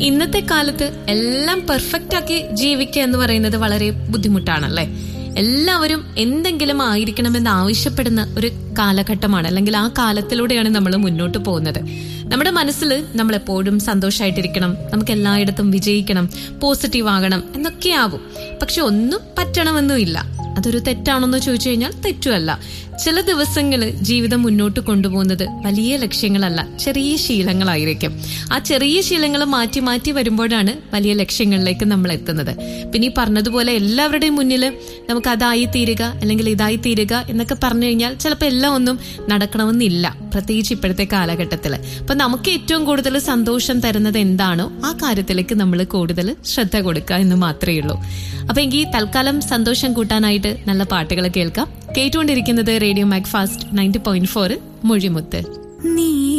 ഇന്നത്തെ കാലത്ത് എല്ലാം പെർഫെക്റ്റ് ആക്കി ജീവിക്കുക എന്ന് പറയുന്നത് വളരെ ബുദ്ധിമുട്ടാണല്ലേ എല്ലാവരും എന്തെങ്കിലും ആയിരിക്കണമെന്ന് ആവശ്യപ്പെടുന്ന ഒരു കാലഘട്ടമാണ് അല്ലെങ്കിൽ ആ കാലത്തിലൂടെയാണ് നമ്മൾ മുന്നോട്ട് പോകുന്നത് നമ്മുടെ മനസ്സിൽ നമ്മൾ എപ്പോഴും സന്തോഷമായിട്ടിരിക്കണം നമുക്ക് എല്ലായിടത്തും വിജയിക്കണം പോസിറ്റീവ് ആകണം എന്നൊക്കെയാകും പക്ഷെ ഒന്നും പറ്റണമെന്നുമില്ല അതൊരു തെറ്റാണെന്ന് ചോദിച്ചു കഴിഞ്ഞാൽ തെറ്റുമല്ല ചില ദിവസങ്ങൾ ജീവിതം മുന്നോട്ട് കൊണ്ടുപോകുന്നത് വലിയ ലക്ഷ്യങ്ങളല്ല ചെറിയ ശീലങ്ങളായിരിക്കും ആ ചെറിയ ശീലങ്ങൾ മാറ്റി മാറ്റി വരുമ്പോഴാണ് വലിയ ലക്ഷ്യങ്ങളിലേക്ക് നമ്മൾ എത്തുന്നത് പിന്നെ ഈ പറഞ്ഞതുപോലെ എല്ലാവരുടെയും മുന്നിൽ നമുക്ക് അതായി തീരുക അല്ലെങ്കിൽ ഇതായി തീരുക എന്നൊക്കെ പറഞ്ഞു കഴിഞ്ഞാൽ ചിലപ്പോൾ എല്ലാം ഒന്നും നടക്കണമെന്നില്ല പ്രത്യേകിച്ച് ഇപ്പോഴത്തെ കാലഘട്ടത്തിൽ അപ്പൊ നമുക്ക് ഏറ്റവും കൂടുതൽ സന്തോഷം തരുന്നത് എന്താണോ ആ കാര്യത്തിലേക്ക് നമ്മൾ കൂടുതൽ ശ്രദ്ധ കൊടുക്കുക എന്ന് മാത്രമേ ഉള്ളൂ അപ്പൊ എങ്കിൽ തൽക്കാലം സന്തോഷം കൂട്ടാനായിട്ട് നല്ല പാട്ടുകൾ കേൾക്കാം കേട്ടുകൊണ്ടിരിക്കുന്നത് radio Mac Fast ninety point four മൊഴിമുത്ത്